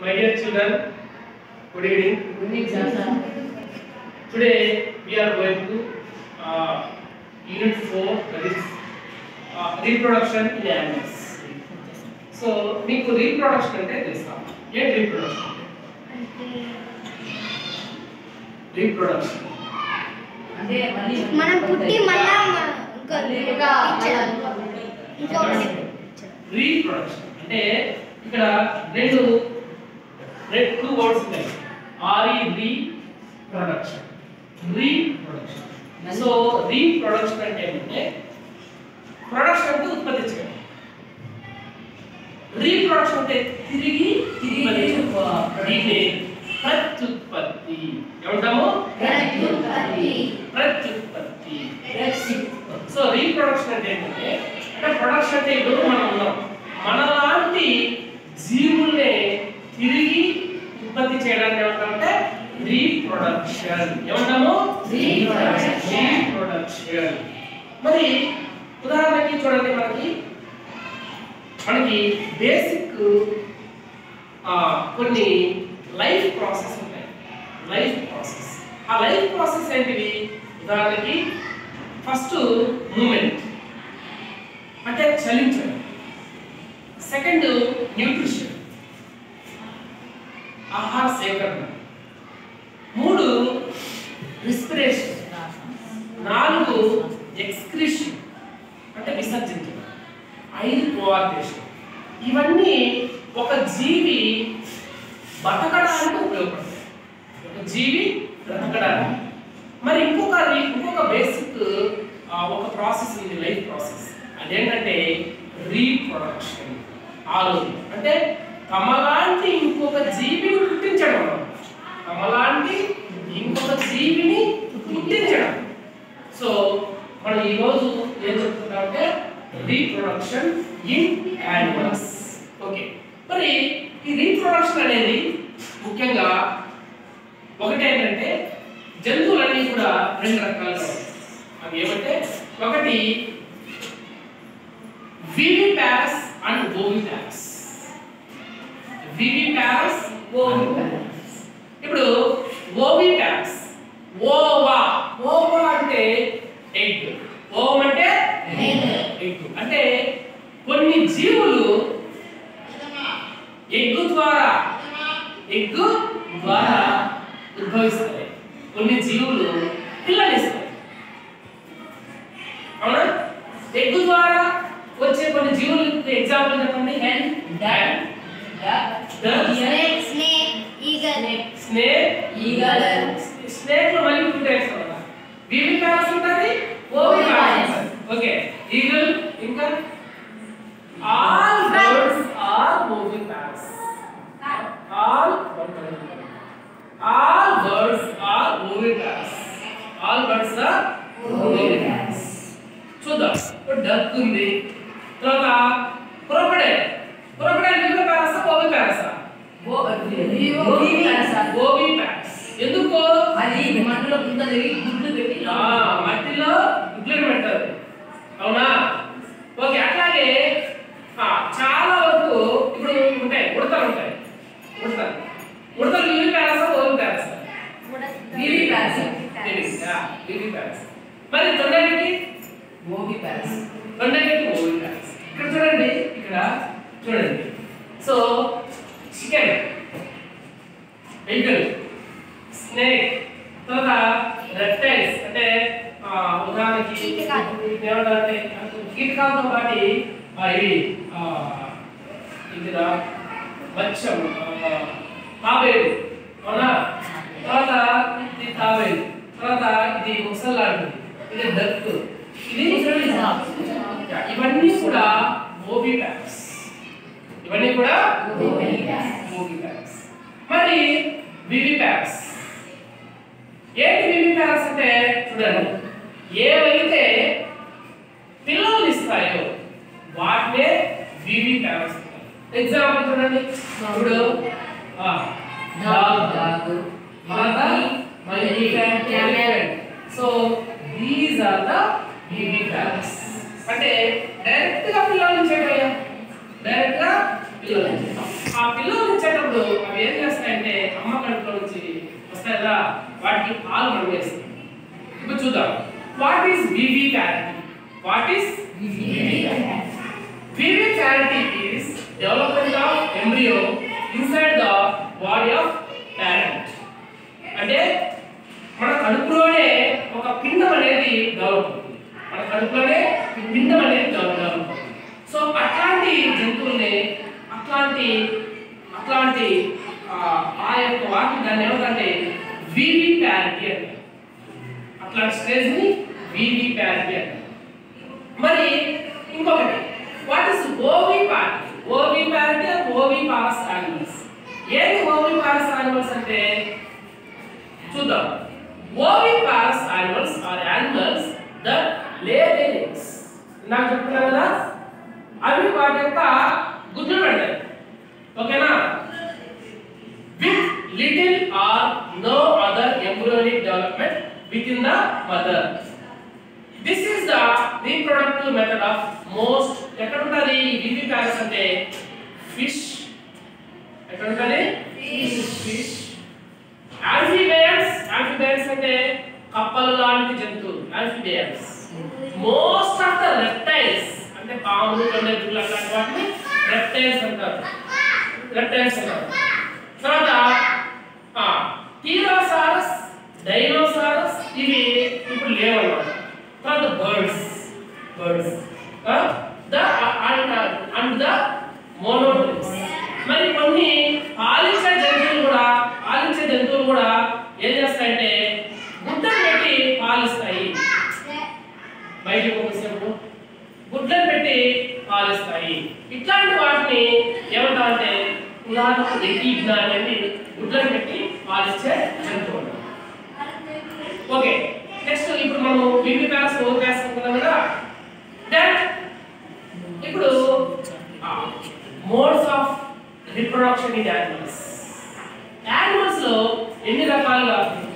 My dear children, good evening. Good evening, sir. Today we are going to uh, unit 4 that is uh, reproduction in animals. So మీకు reproduction అంటే తెలుసా ఏంటి reproduction reproduction అంటే మళ్ళీ మనం పుట్టి మళ్ళా మ- ఇంకో మళ్ళీ ఇంకా ఇచ్చారు. ఇంకొకటి రీప్రొడక్షన్ అంటే ఇక్కడ రెండు రెండు టూ వర్డ్స్ ఉన్నాయి RE reproduction reproduction so reproduction అంటే ఏంటంటే ప్రొడక్షన్ అంటే ఉత్పత్తి చేయడం రీప్రొడక్షన్ అంటే తిరిగి తిరిగి ఉత్పత్తి. దీన్ని ప్రత్యుత్పత్తి ఏమంటాము ప్రత్యుత్పత్తి. ప్రత్యుత్పత్తి రెక్సి. సో రీప్రొడక్షన్ అంటే ఏంటంటే అంటే ప్రొడక్షన్ అంటే ఇప్పుడు మనం ఉన్నాం మనలాంటి జీవుల్ని తిరిగి ఉత్పత్తి చేయడానికి ఏమంటామంటే రీప్రొడక్షన్ ఏమంటాము Reproduction. రీప్రొడక్షన్ మరి ఉదాహరణకి చూడండి మనకి మనకి బేసిక్ కొన్ని లైఫ్ ప్రాసెస్ ఉంటాయి లైఫ్ ప్రాసెస్ ఆ లైఫ్ ప్రాసెస్ ఏంటివి ఉదాహరణకి ఫస్ట్ మూమెంట్ అంటే చలించడం సెకండ్ న్యూట్రిషన్ ఆహార సేకరణ మూడు రెస్పిరేషన్ నాలుగు ఎక్స్క్రిషన్ అంటే విసర్జించడం ఐదు కోఆర్డినేషన్ ఇవన్నీ ఒక జీవి బతకడానికి ఉపయోగపడతాయి ఒక జీవి బ్రతకడానికి మరి ఇంకొక రీ- ఇంకొక బేసిక్ ఒక ప్రాసెస్ ఉంది లైఫ్ ప్రాసెస్ అదేంటంటే రీప్రొడక్షన్ ఆలోచన అంటే తమలాంటి ఇంకొక జీవిని పుట్టించడం అన్నమాట. తమలాంటి ఇంకొక జీవిని పుట్టించడం సో మనం ఈరోజు ఏం చెప్తున్నామంటే రీప్రొడక్షన్ ఇన్ యానిమల్స్ ఓకే మరి ఈ రీప్రొడక్షన్ అనేది ముఖ్యంగా ఒకటి ఏంటంటే జంతువులన్నీ కూడా రెండు రకాలుగా ఉంటాయి అవి ఏమంటే ఒకటి వివి ప్యారస్ అండ్ ఓవి ప్యారస్ వివి ప్యారస్ ఓవి ప్యారస్ ఇప్పుడు ఓవి ప్యారస్ ఓవా ఓవా అంటే ఎగ్ ఓవం అంటే ఎగ్ అంటే కొన్ని జీవులు ఎగ్గు ద్వారా ఎగ్గు ద్వారా ఉద్భవిస్తాయి కొన్ని జీవులు పిల్లనిస్తాయి అవునా ఎగ్గు ద్వారా వచ్చే కొన్ని జీవులకు ఎగ్జాంపుల్ చెప్పండి hen dot snake snake eagle snake eagle snake లో మళ్ళీ టూ టైప్స్ కదా వివి ప్యారస్ ఉంటుంది ఓవి ప్యారస్ ఓకే ఈగల్ ఇంకా all birds are oviparous all all birds are oviparous all birds are oviparous చూద్దాం ఇప్పుడు duck ఉంది తర్వాత crocodile crocodile వివి ప్యారస్ ఓవి ప్యారస్ ఓవి ప్యారస్. ఓవి ప్యారస్ ఎందుకు అది మట్టిలో కింద తిరిగి గుడ్లు పెట్టి ఆ, మట్టిలో గుడ్లను పెడతారు అవునా ఓకే అట్లాగే ఆ, చాలా వరకు ఇప్పుడు ఉంటాయి ఉడతలు ఉంటాయి ఉడతలు ఉడతలు లివి ప్యారసా ఓవి ప్యారసా వివి ప్యారస్. లివి ప్యారస్ మరి తొండకి ఓవి ప్యారస్. తొండకి ఓవి ప్యారస్ ఇక్కడ చూడండి ఇక్కడ చూడండి సో చికెన్ వెహికల్ స్నేక్ తర్వాత రెప్టైల్స్ అంటే ఆ, ఉదాహరణకి కీటకాలు. వీటిని ఏమంటారంటే కీటకాలతో పాటు ఆ, ఇవి ఆ, ఇదిరా మత్స్యం ఆ, తాబేలు అవునా తర్వాత ఇది తాబేలు తర్వాత ఇది ముసల్ లాంటిది ఇది డక్ ఇది ఇవన్నీ కూడా మోబీ ప్యాక్స్ ఇవన్నీ కూడా ఓవి ప్యారస్. మూవీ ప్యాక్స్ మరి వివి ప్యాక్స్ ఏంటి వివి ప్యాక్స్ అంటే చూడండి ఏవైతే పిల్లలు ఇస్తాయో వాటినే వివి ప్యాక్స్ ఎగ్జాంపుల్ చూడండి ఇప్పుడు dog, dog. So these are the viviparous అంటే డైరెక్ట్ గా పిల్లలు నుంచి డైరెక్ట్ గా పిల్లలు నుంచి ఆ పిల్లలు ఇచ్చేటప్పుడు అవి ఏం చేస్తాయంటే అమ్మ కడుపులో నుంచి వస్తాయి కదా వాటికి పాలు మనం వేస్తాం ఇప్పుడు చూద్దాం what is viviparity what is viviparity is development of embryo inside the body of parent అంటే మన కడుపులోనే ఒక పిండం అనేది డెవలప్ అవుతుంది మన కడుపులోనే పిండం అనేది డెవలప్ అవుతుంది సో అట్లాంటి జంతువుల్ని అట్లాంటి అట్లాంటి ఆ, ఆ యొక్క వాటిని దాన్ని ఏమంటే వివి ప్యారిటీ అంటారు అట్లాంటి స్టేజ్ ని వివి ప్యారిటీ అంటారు మరి ఇంకొకటి what is oviparity oviparity oviparous animals ఏంటి ఓవి పారస్ యానిమల్స్ అంటే చూద్దాం oviparous animals are animals that lay their eggs నాకు చెప్తున్నాను కదా అవి వాటి యొక్క గుడ్లు పెడతాయి ఓకేనా with little or no other embryonic development within the mother this is the reproductive method of most ఎక్కడ ఉంటుంది వివి ప్యారస్ అంటే ఫిష్ ఎక్కడ ఉంటుంది ఫిష్ ఆంఫిబియన్స్ ఆంఫిబియన్స్ అంటే కప్పలు లాంటి జంతువులు amphibians most of the reptiles అంటే పాములు గొండెద్దులు అట్లాంటి వాటిని రెప్టైల్స్ అంటారు రెప్టైల్స్ అంటారు తర్వాత టీరోసారస్ డైనోసారస్ ఇవి ఇప్పుడు లేవన్నమాట తర్వాత birds birds the and the monotremes మరి కొన్ని పాలించే జంతువులు కూడా పాలించే జంతువులు కూడా ఏం చేస్తాయంటే గుడ్డలు పెట్టి పాలిస్తాయి బయటకు ఒకసేపు గుడ్లను పెట్టి పాలిస్తాయి ఇట్లాంటి వాటిని ఏమంటారంటే ఉదాహరణకు ఎకీగ్నా అనేది గుడ్లను పెట్టి పాలిచ్చే జంతువులు ఓకే నెక్స్ట్ ఇప్పుడు మనం బీబీ ప్యాస్ ఓవర్ ప్యాస్ అనుకున్నాం కదా దెన్ ఇప్పుడు modes of reproduction in animals animals లో ఎన్ని రకాలుగా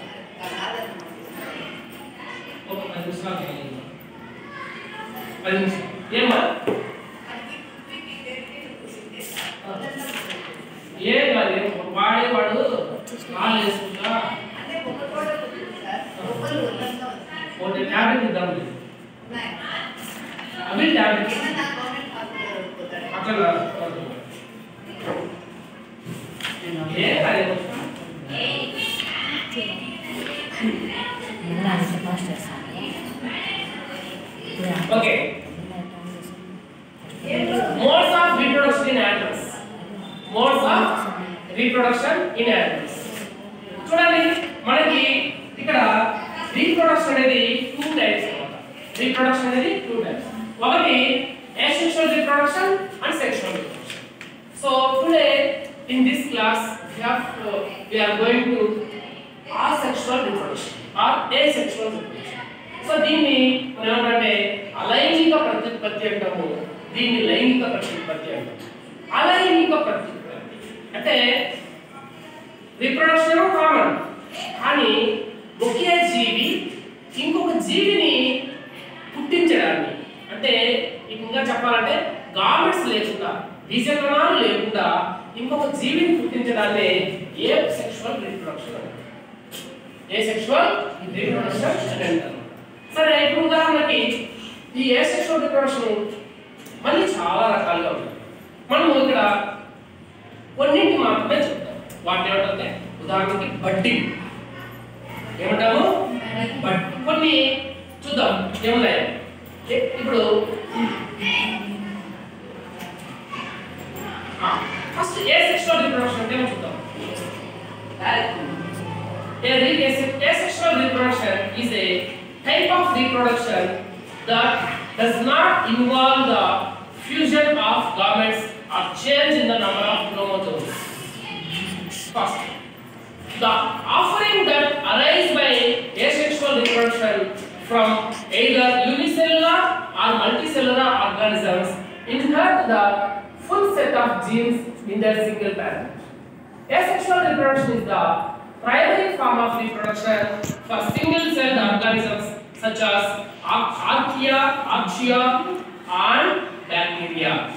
ఒక పది నిమిషాలు చేయండి. పది నిమిషాలు ఏమా ఏ కాదు వాడేవాడు కాళ్ళు వేసుకుంటా ఒకటి ట్యాబ్లెట్ ఇద్దాం అవి ట్యాబ్లెట్ అట్లా ఏ కాదు okay modes of reproduction in animals modes of reproduction in animals చూడండి మనకి ఇక్కడ రీప్రొడక్షన్ అనేది టూ టైప్స్ అన్నమాట రీప్రొడక్షన్ అనేది టూ టైప్స్ ఒకటి asexual reproduction and sexual reproduction so today in this class we have uh, we are going to asexual reproduction or asexual reproduction so దీన్ని మనం ఏమంటే అలైంగిక ప్రత్యుత్పత్తి అంటాము దీన్ని లైంగిక ప్రత్యుత్పత్తి అంటాము అలైంగిక ప్రత్యుత్పత్తి అంటే రిప్రొడక్షన్ కామన్ కానీ ఒకే జీవి ఇంకొక జీవిని పుట్టించడాన్ని అంటే ఇంకా చెప్పాలంటే గార్మెంట్స్ లేకుండా బీజకణాలు లేకుండా ఇంకొక జీవిని పుట్టించడాన్ని ఏ సెక్షువల్ రిప్రొడక్షన్ అంటారు ఏ సెక్షువల్ రిప్రొడక్షన్ అని అంటారు సరే ఇప్పుడు ఉదాహరణకి ఈ ఏ సెక్షువల్ రిప్రొడక్షన్ మళ్ళీ చాలా రకాలుగా ఉంది మనము ఇక్కడ కొన్నింటి మాత్రమే చెప్తాం వాటిని ఏమంటే ఉదాహరణకి బడ్డింగ్ ఏమంటాము బట్ కొన్ని చూద్దాం ఏమున్నాయి ఏ- ఇప్పుడు ఫస్ట్ ఏ సెక్షువల్ రిప్రొడక్షన్ అంటే ఏమో చూద్దాం A re- as- asexual reproduction is a type of reproduction that does not involve the fusion of gametes or change in the number of chromosomes. First, the offering that arise by asexual reproduction from either unicellular or multicellular organisms inherit the full set of genes in their single parent. Asexual reproduction is the primary form of reproduction for single-celled organisms such as Arch- Archaea, Archaea, and bacteria.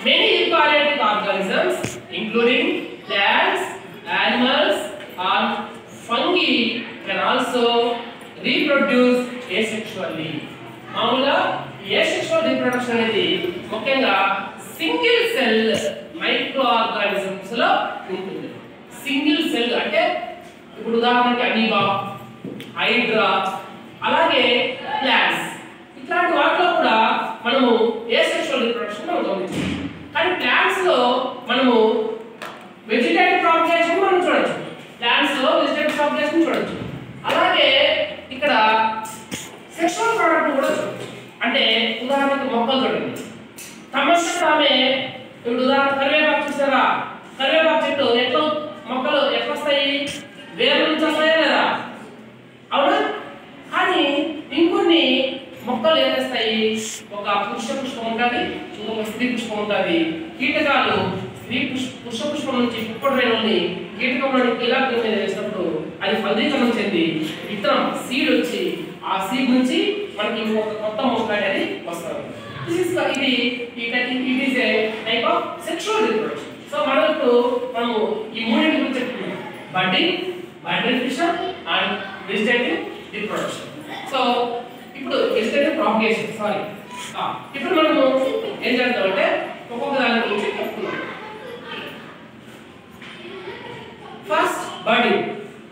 many eukaryotic organisms including plants animals and fungi can also reproduce asexually మామూలుగా asexual reproduction అనేది ముఖ్యంగా single cell micro organisms లో ఉంటుంది single cell అంటే ఇప్పుడు ఉదాహరణకి amoeba Hydraa అలాగే plants ఇట్లాంటి వాటిలో కూడా మనము ఏసెక్షువల్ రీప్రొడక్షన్ మనం గమనించాం కానీ ప్లాంట్స్ లో మనము వెజిటేటివ్ ప్రాపగేషన్ మనం చూడొచ్చు ప్లాంట్స్ లో వెజిటేటివ్ ప్రాపగేషన్ చూడొచ్చు అలాగే ఇక్కడ సెక్షువల్ ప్రోడక్ట్ కూడా చూడొచ్చు అంటే ఉదాహరణకి మొక్కలు చూడండి తమంతట తామే ఇప్పుడు ఉదాహరణ కరివేపాకు చూసారా కరివేపాకు చెట్టు ఎట్లా మొక్కలు ఎట్లా వస్తాయి వేర్ల నుంచి వస్తాయా లేదా అవునా కానీ ఇంకొన్ని మొక్కలు ఏం చేస్తాయి ఒక పుష్ప పుష్పం ఉంటుంది ఇంకొక స్త్రీ పుష్పం ఉంటుంది కీటకాలు స్త్రీ పుష్ప పుష్ప పుష్పం నుంచి పుప్పటి రేణుల్ని కీటకంలోని కీలకం మీద వేసినప్పుడు అది ఫలీకరణం చెంది విత్తనం సీడ్ వచ్చి ఆ సీడ్ నుంచి మనకి ఇంకొక కొత్త మొక్క అనేది వస్తుంది This is the- ఇది it is a type of sexual reproduction so మనం ఇప్పుడు మనము ఈ మూడింటి గురించి చెప్పుకున్నాం budding binary fission and vegetative reproduction so ఇప్పుడు వెజిటేటివ్ ప్రాపగేషన్ సారీ ఇప్పుడు మనము ఏం చేద్దామంటే ఒక్కొక్క దాని గురించి చెప్పుకున్నాం first budding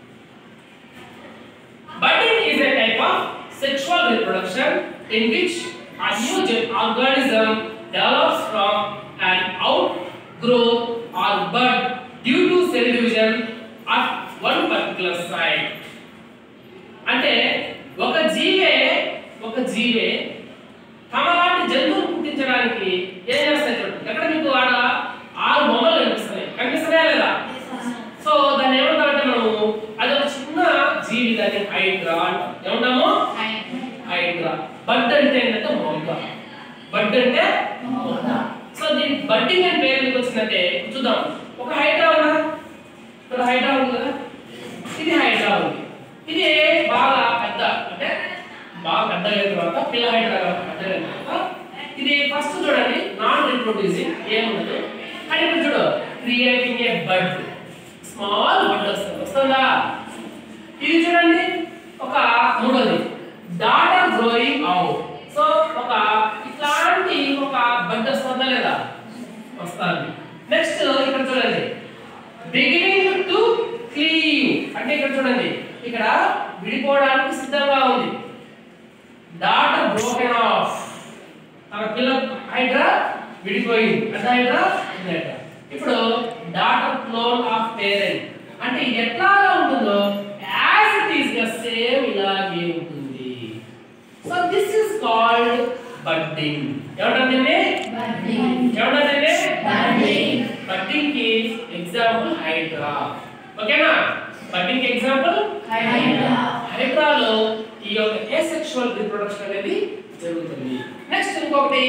Budding is a type of sexual reproduction in which a new gen- organism develops from an outgrowth or bud due to cell division at one particular site. అంటే ఒక జీవే ఒక జీవే తమ లాంటి జంతువులు పుట్టించడానికి ఏం చేస్తాయి చూడండి ఎక్కడ మీకు ఆడ ఆరు బొమ్మలు కనిపిస్తున్నాయి కనిపిస్తున్నాయా లేదా సో దాన్ని ఏమంటామంటే మనము అది ఒక చిన్న జీవి దాన్ని హైడ్రా అంటాం ఏమంటాము హైడ్రా బడ్ అంటే ఏంటంటే మొగ్గ బడ్ అంటే మొగ్గ సో దీని బడ్డింగ్ అని పేరు ఎందుకు వచ్చిందంటే చూద్దాం ఒక హైడ్రా ఉందా ఇక్కడ హైడ్రా ఉంది కదా ఇది హైడ్రా ఉంది ఇది బాగా పెద్ద అంటే బాగా పెద్ద అయిన తర్వాత పిల్ల హైడ్రా పెద్ద అయిన తర్వాత ఇది ఫస్ట్ చూడండి నాన్ రీప్రొడ్యూసింగ్ ఏముండదు కానీ ఇప్పుడు చూడు క్రియేటింగ్ ఏ బడ్ స్మాల్ బడ్ వస్తుంది వస్తుందా ఇది చూడండి ఒక మూడోది డాటర్ గ్రోయింగ్ అవుట్ సో ఒక ఇట్లాంటి ఒక బడ్ వస్తుందా లేదా వస్తుంది నెక్స్ట్ ఇక్కడ చూడండి బిగినింగ్ టు క్లీవ్ అంటే ఇక్కడ చూడండి ఇక్కడ విడిపోవడానికి సిద్ధంగా ఉంది డాటర్ బ్రోకెన్ ఆఫ్ తన పిల్ల హైడ్రా విడిపోయింది పెద్ద హైడ్రా చిన్న హైడ్రా ఇప్పుడు డాటర్ క్లోన్ ఆఫ్ పేరెంట్ అంటే ఇది ఎట్లాగా ఉంటుందో as it is the same ఇలాగే ఉంటుంది so this is called budding ఏమంటారు దీన్ని ఏమంటారు దీన్ని Budding. బడ్డింగ్ కి ఎగ్జాంపుల్ హైడ్రా ఓకేనా బడ్డింగ్ కి ఎగ్జాంపుల్ Hydra. హైడ్రాలో ఈ యొక్క ఏసెక్షువల్ రీప్రొడక్షన్ అనేది జరుగుతుంది నెక్స్ట్ ఇంకొకటి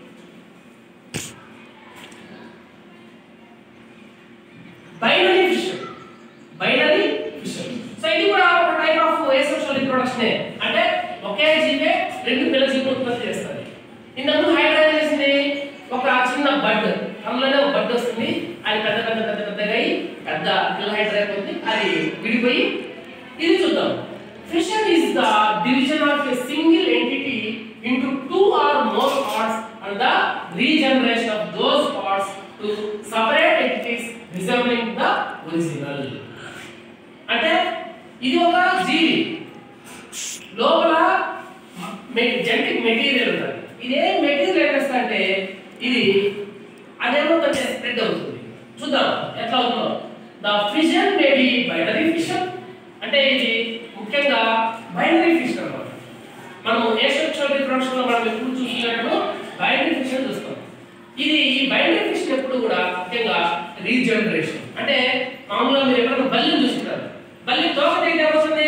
binary fission binary fission so ఇది కూడా ఒక టైప్ ఆఫ్ ఏసెక్షువల్ రీప్రొడక్షన్ అంటే ఒకే జీవే రెండు పిల్ల జీవులు ఉత్పత్తి చేస్తుంది ఇంతకు హైడ్రా ఏం చేసింది ఒక చిన్న బడ్ అందులోనే ఒక బడ్ వస్తుంది అది పెద్ద పెద్ద పెద్ద పెద్దగా అయ్యి పెద్ద పిల్ల హైడ్రా అయిపోతుంది అది విడిపోయి ఇది చూద్దాం fission is the division of a single entity into two or more parts and the regeneration of those parts to separate entities resembling the original అంటే ఇది ఒక జీవి లోపల జెనెటిక్ మెటీరియల్ ఉంటుంది ఇదే మెటీరియల్ ఏం చేస్తుందంటే ఇది అదేమవుతుందంటే స్ప్రెడ్ అవుతుంది చూద్దాం ఎట్లా అవుతుందో the fission may be binary fission అంటే ఇది ముఖ్యంగా బైనరీ ఫిషన్ అన్నమాట మనం ఏ సెక్షువల్ రిప్రొడక్షన్ లో మనం ఎప్పుడు చూసినప్పుడు బైనరీ ఫిషన్ చూస్తాం ఇది ఈ బైనరీ ఫిషన్ ఎప్పుడు కూడా ముఖ్యంగా రీజనరేషన్ అంటే మామూలుగా మీరు ఎప్పుడైనా బల్లి చూస్తుంటారు బల్లి తోక తెగితే ఏమవుతుంది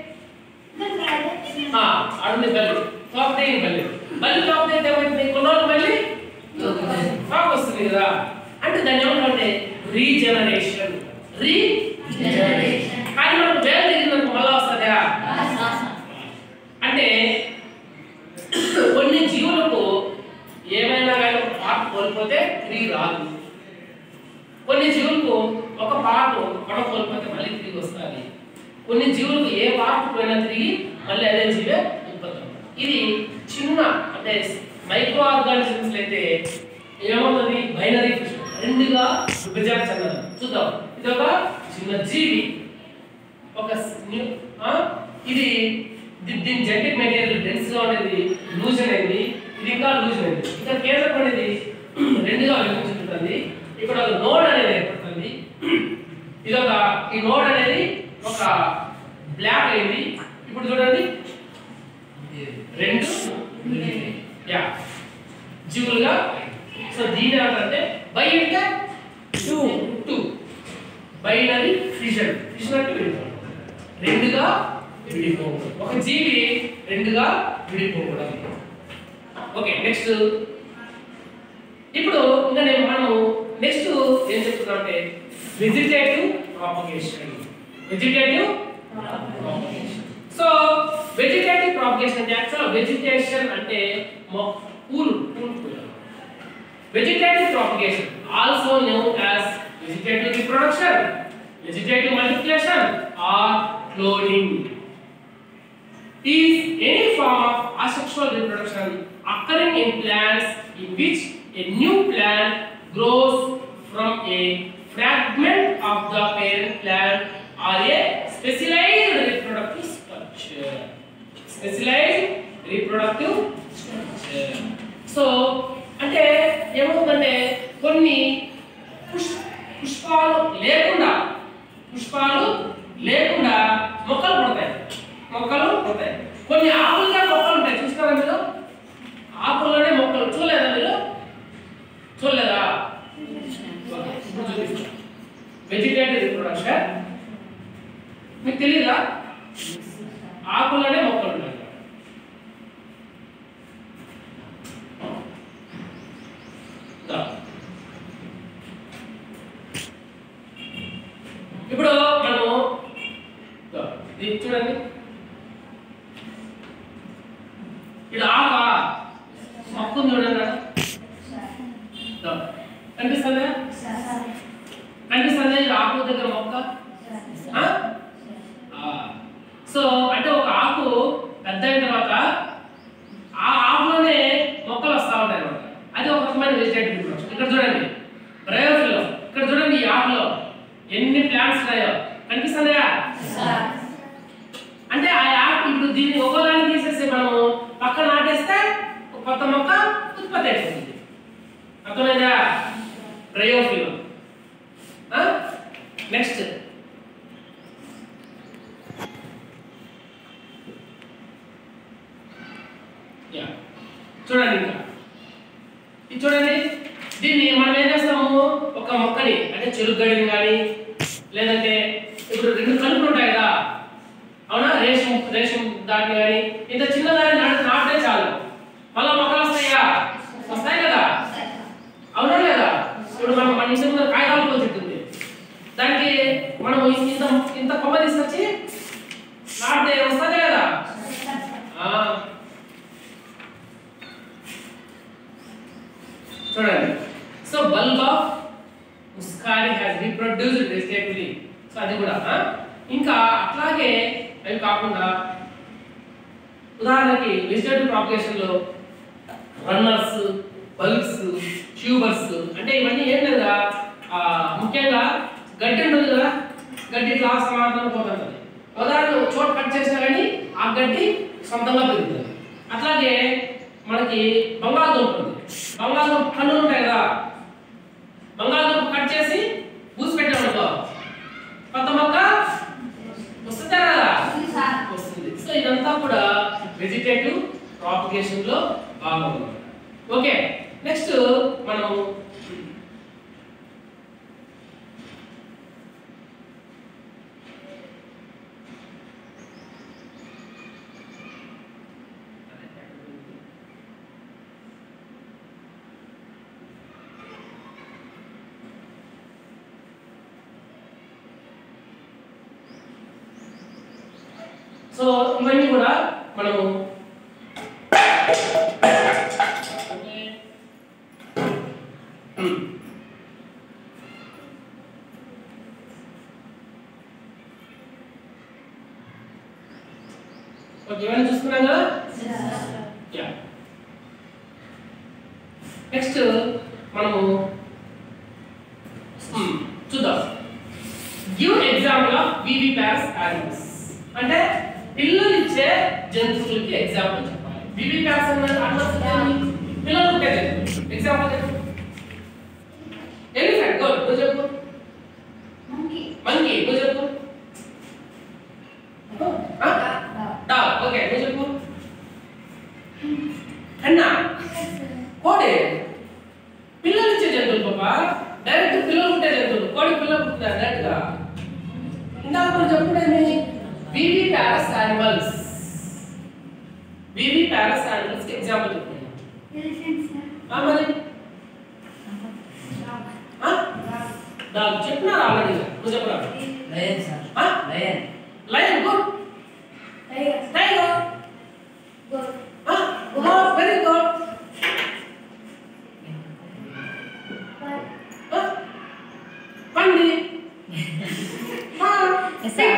ఆ, ఆడుంది బల్లి తోక తెగిన బల్లి బల్లి తోక తెగితే ఏమవుతుంది కొన్ని రోజులు మళ్ళీ తోక వస్తుంది కదా అంటే దాన్ని ఏమంటారంటే రీజనరేషన్ రీ Regeneration. కానీ మనకు వేలు తెగినందుకు మళ్ళా వస్తుందా అంటే కొన్ని జీవులకు ఏమైనా కానీ ఒక పార్ట్ కోల్పోతే తిరిగి కొన కోల్పోతే మళ్ళీ తిరిగి వస్తుంది కొన్ని జీవులకు ఏ పార్ట్ పోయినా తిరిగి మళ్ళీ అదే జీవే ఉత్పత్తి అవుతుంది. ఇది చిన్న అంటే మైక్రో ఆర్గానిజమ్స్ అయితే ఏమవుతుంది బైనరీ ఫిషన్ రెండుగా విభజన చెందదు చూద్దాం ఇది ఒక చిన్న జీవి ఒక స్- న్యూ- ఆ, ఇది దీ- దీని జెనెటిక్ మెటీరియల్ డెన్స్ గా ఉండేది లూజన్ అయింది ఇది ఇంకా లూజన్ అయింది ఇక్కడ కేంద్రం అనేది రెండుగా విభజించుంటుంది ఇక్కడ ఒక నోడ్ అనేది ఏర్పడుతుంది ఇది ఒక ఈ నోడ్ అనేది ఒక బ్లాక్ అయింది ఇప్పుడు చూడండి రెండు యా జీవులుగా సో దీని ఏమంటారంటే బై అంటే two two binary fission fission అంటే విడిపోవడం రెండుగా విడిపోవడం ఒక జీవి రెండుగా విడిపోవడం ఓకే నెక్స్ట్ ఇప్పుడు ఇంకా నేను మనము నెక్స్ట్ ఏం చెప్తున్నా అంటే vegetative propagation vegetative so vegetative propagation అంటే యాక్చువల్ వెజిటేషన్ అంటే మొ- పూలు పూలు పూలు Vegetative propagation, also known as vegetative reproduction, vegetative multiplication, or cloning, is any form of asexual reproduction occurring in plants in which a new plant grows from a fragment of the parent plant or a specialized reproductive structure. Specialized reproductive structure. So అంటే ఏమవుతుందంటే కొన్ని push పుష్పాలు లేకుండా పుష్పాలు లేకుండా మొక్కలు పుడతాయి మొక్కలు పుడతాయి కొన్ని ఆకులుగా మొక్కలు ఉంటాయి చూస్తారా మీరు ఆకుల్లోనే మొక్కలు చూడలేదా మీరు చూడలేదా ఓకే, ఇప్పుడు చూపిస్తా వెజిటేటివ్ రిప్రొడక్షన్ మీకు తెలియదా ఆకుల్లోనే మొక్కలు ఉంటాయి దా. ఇప్పుడు మనము దా, ఇది చూడండి ఇది ఆక మొక్క ఉంది చూడండి దా. కనిపిస్తుందా కనిపిస్తుందా ఇది ఆకు దగ్గర మొక్క ఆ? ఆ. సో అంటే ఒక ఆకు పెద్ద అయిన తర్వాత ఆ ఆకులోనే మొక్కలు వస్తూ ఉంటాయి అన్నమాట అది ఒక రకమైన వెజిటేటివ్ రిప్రొడక్షన్ ఇక్కడ చూడండి బ్రయోఫిల్లో ఇక్కడ చూడండి ఈ ఆకులో ఎన్ని ప్లాంట్స్ ఉన్నాయో కనిపిస్తున్నాయా అంటే ఆ ఆకు ఇప్పుడు దీన్ని ఒకదాన్ని తీసేసి మనము పక్కన నాటేస్తే ఒక కొత్త మొక్క ఉత్పత్తి అయిపోతుంది అర్థమైందా బ్రయోఫిల్ నెక్స్ట్ యా చూడండి ఇంకా ఇది చూడండి దీన్ని మనం ఏం చేస్తాము ఒక మొక్కని అంటే చెరుకు గడిని కానీ లేదంటే ఇప్పుడు రెండు కలుపులు ఉంటాయి కదా అవునా రేషం రేషం దాన్ని కానీ ఇంత చిన్న దాన్ని నాటి నాటితే చాలు మళ్ళీ మొక్కలు వస్తాయా వస్తాయి కదా అవునా లేదా ఇప్పుడు మనం మన ఇంటి ముందు కాయకాల పూల చెట్టు ఉంది దానికి మనం ఇంత ఇంత కొమ్మ తీసుకొచ్చి నాటితే వస్తుంది కదా ఆ. చూడండి so bulb of muscari has reproduced vegetably so అది కూడా ఆ? ఇంకా అట్లాగే అవి కాకుండా ఉదాహరణకి వెజిటేబుల్ ప్రాపగేషన్ లో రన్నర్స్ బల్బ్స్ ట్యూబర్స్ అంటే ఇవన్నీ ఏం లేదా ఆ, ముఖ్యంగా గడ్డి ఉంటుంది కదా గడ్డి ఇట్లా సమాంతరం పోతుంటుంది ఉదాహరణ ఒక చోట కట్ చేసినా కానీ ఆ గడ్డి సొంతంగా పెరుగుతుంది అట్లాగే మనకి బంగాళదుంప ఉంది బంగాళదుంప కన్నులు ఉంటాయి కదా బంగాళదుంప కట్ చేసి పూసి పెట్టామనుకో కొత్త మొక్క వస్తుందా కదా వస్తుంది సో ఇదంతా కూడా వెజిటేటివ్ ప్రాపగేషన్ లో భాగం ఓకే నెక్స్ట్ మనం సో ఇవన్నీ కూడా మనము ఓకే ఇవన్నీ చూసుకున్నాం కదా యా నెక్స్ట్ మనము hmm, చూద్దాం give example of viviparous animals అంటే పిల్లలు ఇచ్చే జంతువులకి ఎగ్జాంపుల్ చెప్పాలి వివి ప్యారస్ అన్నది యానిమల్స్ ఏంటి? పిల్లలు పుట్టే జంతువులు ఎగ్జాంపుల్ చెప్పు ఎలిఫెంట్ గో నువ్వు చెప్పు మంకీ నువ్వు చెప్పు డాగ్ ఓకే నువ్వు చెప్పు అన్నా కోడి పిల్లలు ఇచ్చే జంతువులు పాప డైరెక్ట్ పిల్లలు పుట్టే జంతువులు కోడి పిల్లలు పుట్టినా డైరెక్ట్ గా ఇందాక మనం చెప్పుడేమి viviparous animals viviparous animals కి ఎగ్జాంపుల్ చెప్తున్నాను ఆ మరి డాగ్ చెప్పినారు ఆల్రెడీ నువ్వు చెప్పరా లయన్ సార్ ఆ? Lion lion good tiger very good పంది Yes, sir.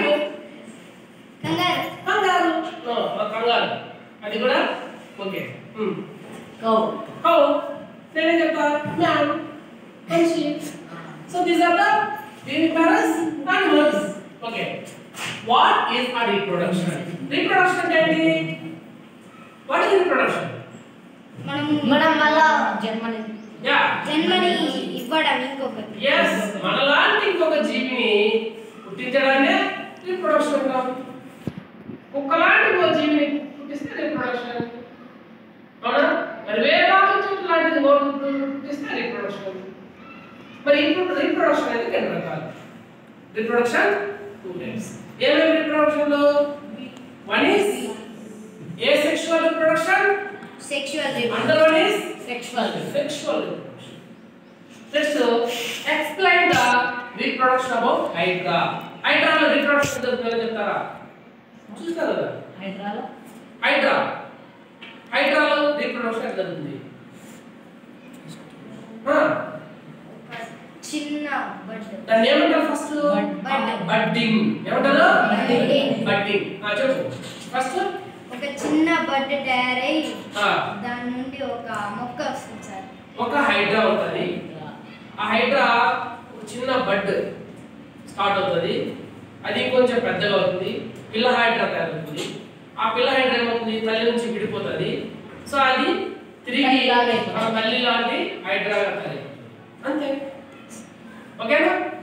కంగారు No, కంగారు అది కూడా ఓకే కౌ కౌ నేనే చెప్తా మ్యాన్ మనిషి so these are the viviparous animals okay what is uh reproduction reproduction అంటే ఏంటి వాట్ ఈస్ రీప్రొడక్షన్ మనం మళ్ళా జన్మని యా జన్మని ఇవ్వడం ఇంకొకటి ఎస్ మనలాంటి ఇంకొక జీవిని పుట్టించడాన్ని రీప్రొడక్షన్ అంటాం కుక్కలాంటి ఇంకో జీవిని పుట్టిస్తే రీప్రొడక్షన్ అవునా మరి వేలాది చెట్టు లాంటిది ఇంకోటి పుట్టిస్తే రీప్రొడక్షన్ మరి ఇప్పుడు రీప్రొడక్షన్ అనేది రెండు రకాలు రీప్రొడక్షన్ టూ టైప్స్ ఏమేమి రీప్రొడక్షన్ లో one is asexual reproduction sexual and the one is sexual sexual reproduction. Let's uh, explain the reproduction about Hydra. Hydra లో reproduction జరుగుతుందని చెప్తారా చూస్తారు కదా హైదరాబాద్ హైడ్రా హైడ్రాలో రీప్రొడక్షన్ ఎట్లా జరుగుతుంది ఆ, చిన్న బడ్ దాన్ని ఏమంటారు ఫస్ట్ Bud. బడ్డింగ్ ఏమంటారు Budding. బడ్డింగ్ చెప్పు ఫస్ట్ ఒక చిన్న బడ్ తయారై దాని నుండి ఒక మొక్క వస్తుంది సార్ ఒక హైడ్రా ఉంటుంది ఆ హైడ్రా ఒక చిన్న బడ్ స్టార్ట్ అవుతుంది అది కొంచెం పెద్దగా అవుతుంది పిల్ల హైడ్రా తయారవుతుంది ఆ పిల్ల హైడ్రా ఏమవుతుంది తల్లి నుంచి విడిపోతుంది సో అది తిరిగి తల్లిలాగా అయిపోతుంది. ఆ తల్లి లాంటి హైడ్రా తయారవుతుంది అంతే ఓకేనా